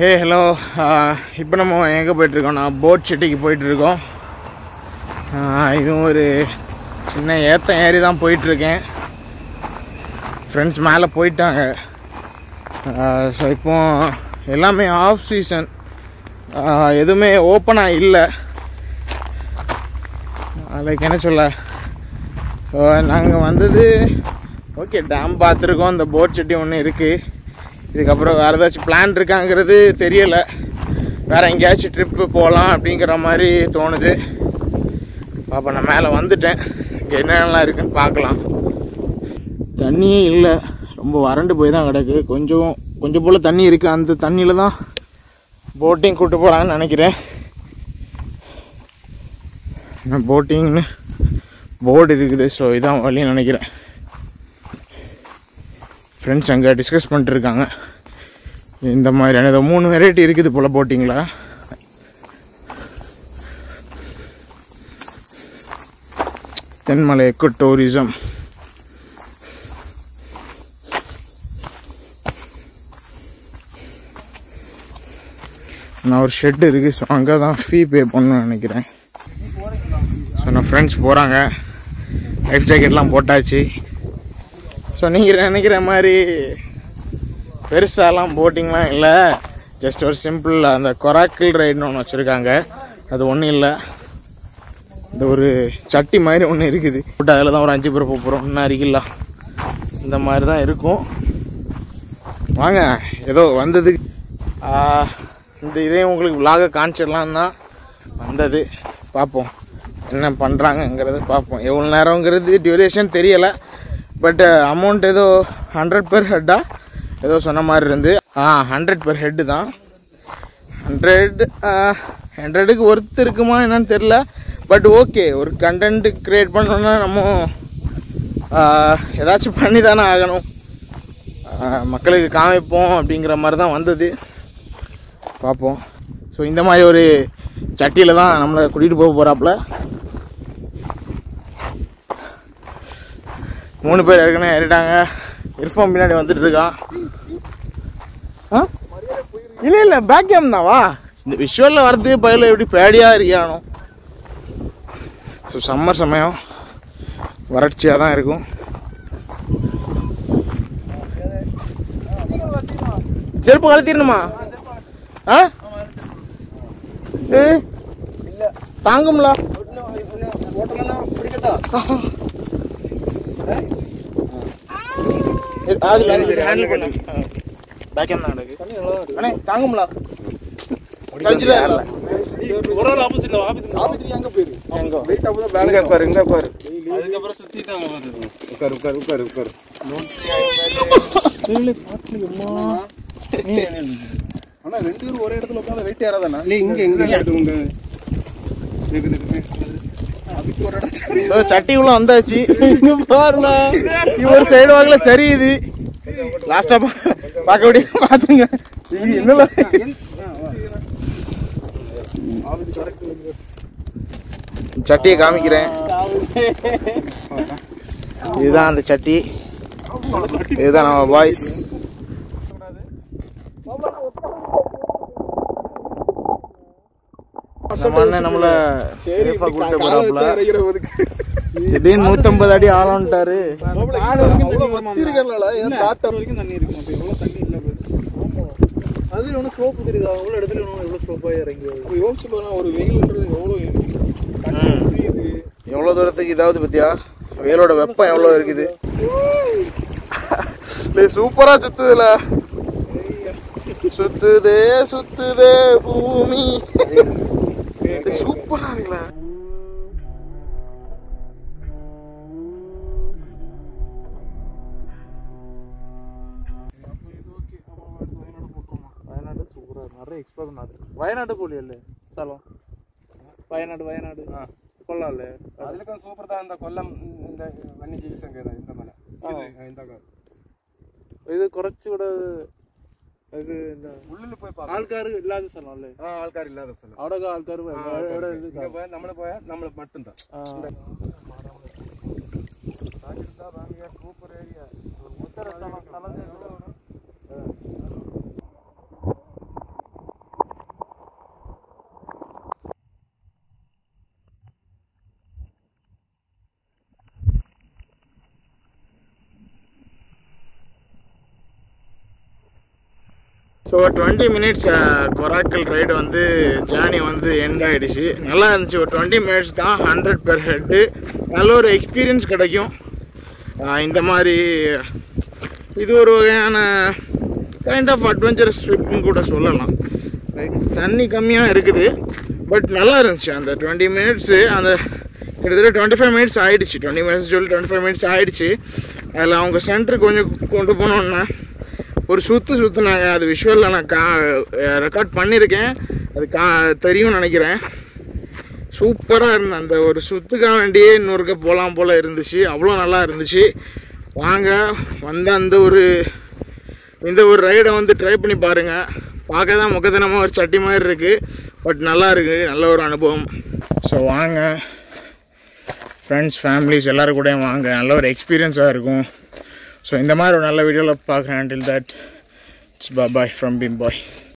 Hey hello இப்போ நம்ம எங்கே போயிட்டுருக்கோம்னா போட் செட்டிக்கு போயிட்டுருக்கோம் இதுவும் ஒரு சின்ன ஏத்தம் ஏறி தான் போயிட்டுருக்கேன் ஃப்ரெண்ட்ஸ் மேலே போயிட்டாங்க ஸோ இப்போ எல்லாமே ஆஃப் சீசன் எதுவுமே ஓப்பனாக இல்லை லைக் என்ன சொல்ல ஸோ நாங்கள் வந்தது ஓகே டேம் பார்த்துருக்கோம் இந்த போட் செட்டி ஒன்று இருக்குது இதுக்கப்புறம் வேறு ஏதாச்சும் பிளான் இருக்காங்கிறது தெரியலை வேறு எங்கேயாச்சும் ட்ரிப்பு போகலாம் அப்படிங்கிற மாதிரி தோணுது பாப்பா நான் மேலே வந்துட்டேன் இங்கே என்னென்னலாம் இருக்குன்னு பார்க்கலாம் தண்ணியே இல்லை ரொம்ப வறண்டு போய் தான் கிடக்கு கொஞ்சம் கொஞ்சம் போல் தண்ணி இருக்குது அந்த தண்ணியில் தான் போட்டிங் கூட்டு போகலான்னு நினைக்கிறேன் போட்டிங்னு போர்டு இருக்குது ஸோ இதான் வழின்னு நினைக்கிறேன் ஃப்ரெண்ட்ஸ் அங்கே டிஸ்கஸ் பண்ணிட்டு இருக்காங்க இந்த மாதிரியான ஏதோ மூணு வெரைட்டி இருக்குது போல் போட்டிங்கில் தென்மலை எக்கோ டூரிசம் நான் ஒரு ஷெட் இருக்குது ஸோ அங்கே தான் ஃபீ பே பண்ணணும்னு நினைக்கிறேன் ஸோ நான் ஃப்ரெண்ட்ஸ் போகிறாங்க லைஃப் ஜாக்கெட்லாம் போட்டாச்சு ஸோ நீங்கள் நினைக்கிற மாதிரி பெருசாலாம் போட்டிங்லாம் இல்லை ஜஸ்ட் ஒரு சிம்பிள் அந்த கொராக்கிள் ரைடுன்னு ஒன்று வச்சுருக்காங்க அது ஒன்றும் இல்லை இந்த ஒரு சட்டி மாதிரி ஒன்று இருக்குது பட் அதில் தான் ஒரு அஞ்சு பேர் போக போகிறோம் இன்னும் அருகில்லாம் இந்த மாதிரி தான் இருக்கும் வாங்க ஏதோ வந்தது ஆஹ், இந்த இதையும் உங்களுக்கு விலாக காமிச்சிடலாம் தான் வந்தது பார்ப்போம் என்ன பண்ணுறாங்கங்கிறத பார்ப்போம் எவ்வளோ நேரங்கிறது டியூரேஷன் தெரியலை பட் அமௌண்ட் ஏதோ ஹண்ட்ரட் பெர் ஹெட்டா ஏதோ சொன்ன மாதிரி இருந்து ஆ ஹண்ட்ரட் பெர் ஹெட்டு தான் ஹண்ட்ரட் ஹண்ட்ரடுக்கு ஒர்த் இருக்குமா என்னன்னு தெரில பட் ஓகே ஒரு கண்டென்ட் க்ரியேட் பண்ணோன்னா நம்ம ஆஹ், ஏதாச்சும் பண்ணி தானே ஆகணும் ஆஹ், மக்களுக்கு காமிப்போம் அப்படிங்கிற மாதிரி தான் வந்தது பார்ப்போம் ஸோ இந்த மாதிரி ஒரு சட்டியில் தான் நம்மளை கூட்டிகிட்டு போக போகிறாப்புல மூணு பேர் ஏற்கனவே ஏறிட்டாங்க இர்ஃபான் பின்னாடி வந்துட்டு இருக்கான் ஆ இல்லை இல்லை பேக் கேம் தான் வா இந்த விஷுவலில் வரது பயில எப்படி பேடியாக இருக்கானோ ஸோ சம்மர் சமயம் வறட்சியாக தான் இருக்கும் செருப்பு கழுத்திடணுமா ஆ ஏ தாங்கும்ல அதில் அதில் ஹேண்டில் பண்ணு பேக் கேம் தான் கிடக்கு அண்ணே தாங்கும்ல கழிச்சிடாதுல ஒரு ஒரு ஆப்போசிட்ல ஆபத்துக்கு எங்க போயிரு எங்க இங்க பாரு இங்க பாரு அதுக்கப்புறம் சுத்திட்டாங்க பாத்துக்கோ உட்காரு உட்காரு உட்காரு உட்காரு ஆனா ரெண்டு பேரும் ஒரே இடத்துல உட்காந்து வெயிட் ஏறாதானா இல்ல இங்க இங்க உங்க ஸோ சட்டி உள்ள வந்தாச்சு இங்க பாருல ஒரு சைடு வாங்கல சரியுது லாஸ்டா பார்க்க முடியும் பாத்துங்க இது என்னல சட்டியை காமிக்கிறேன் இதுதான் அந்த சட்டி இதுதான் நம்ம பாய்ஸ் நம்ம அண்ணன் நம்மள சேஃபா கூட்டு போறாப்ல திடீர்னு நூத்தம்பது அடி ஆளோன்ட்டாரு அது ஒன்றும் ஸ்லோப் தெரியுதா அவ்வளோ இடத்துல ஒன்றும் எவ்வளோ ஸ்லோப்பாக இறங்கி யோசிச்சு பாருங்க ஒரு வெயில்ன்றது எவ்வளோ எவ்வளவு தூரத்துக்கு இதாவது பத்தியா வெயிலோட வெப்பம் எவ்வளவு இருக்குது டேய், சூப்பரா சுத்துதுல சுத்துதே சுத்துதே பூமி டேய், சூப்பரா இருக்குல்ல വയനാട് സൂപ്പറാ നിറയെ എക്സ്പ്ലോർ നാട് വയനാട് പൊളിയല്ലേ സ്ഥലം വയനാട് വയനാട് കൊള്ളാല്ലേ അതിലൊക്കെ സൂപ്പർ താ എന്താ കൊല്ലം இந்த വന്യജീവി സങ്കേത இந்த മല ഇത് இந்த ഇത് കുറച്ചുകൂടെ ഇത് എന്താ ഉള്ളിൽ പോയി பார்க்கலாம். ആൾക്കാർ ഇല്ലാത്ത സ്ഥലം അല്ലേ ആ ആൾക്കാരില്ലാത്ത സ്ഥലം അവിടെ ആൾക്കാർ എവിടെ ഇത് இங்க போய் നമ്മള് പോയാൽ നമ്മൾ மட்டும்தான் ആ. சூப்பர் ஏரியா ഉത്തര സ്ഥലം സ്ഥലം so twenty minutes coracle ride வந்து ஜேர்னி வந்து எண்ட் ஆகிடுச்சு நல்லா இருந்துச்சு ஒரு டுவெண்ட்டி மினிட்ஸ் தான் ஹண்ட்ரட் பெர் ஹெட்டு நல்ல ஒரு எக்ஸ்பீரியன்ஸ் கிடைக்கும் ஆஹ் இந்த மாதிரி இது ஒரு வகையான கைண்ட் ஆஃப் அட்வென்ச்சரஸ் ட்ரிப்னு கூட சொல்லலாம் தண்ணி கம்மியாக இருக்குது பட் நல்லா இருந்துச்சு அந்த டுவெண்ட்டி மினிட்ஸு அந்த கிட்டத்தட்ட டுவெண்ட்டி ஃபைவ் மினிட்ஸ் ஆயிடுச்சு டுவெண்ட்டி மினிட்ஸ் சொல்லி டுவெண்ட்டி ஃபைவ் மினிட்ஸ் ஆயிடுச்சு அதில் அவங்க சென்டருக்கு கொஞ்சம் கொண்டு போனோன்னா ஒரு சுற்று சுற்றுனாங்க அது விஷுவலில் நான் கா ரெக்கார்ட் பண்ணியிருக்கேன் அது கா தெரியும்னு நினைக்கிறேன் சூப்பராக இருந்தது அந்த ஒரு சுற்றுக்காக வேண்டியே இன்னொருக்க போகலாம் போல் இருந்துச்சு அவ்வளோ நல்லா இருந்துச்சு வாங்க வந்த அந்த ஒரு இந்த ஒரு ரைடை வந்து ட்ரை பண்ணி பாருங்கள் பார்க்க தான் முகத்தனமாக ஒரு சட்டி மாதிரி இருக்குது பட் நல்லா இருக்குது நல்ல ஒரு அனுபவம் ஸோ வாங்க ஃப்ரெண்ட்ஸ் ஃபேமிலிஸ் எல்லோரும் கூடயும் வாங்க நல்ல ஒரு எக்ஸ்பீரியன்ஸாக இருக்கும் ஸோ இந்த மாதிரி ஒரு நல்ல வீடியோவில் பார்க்குறேன் until that it's bye bye from Bim Boy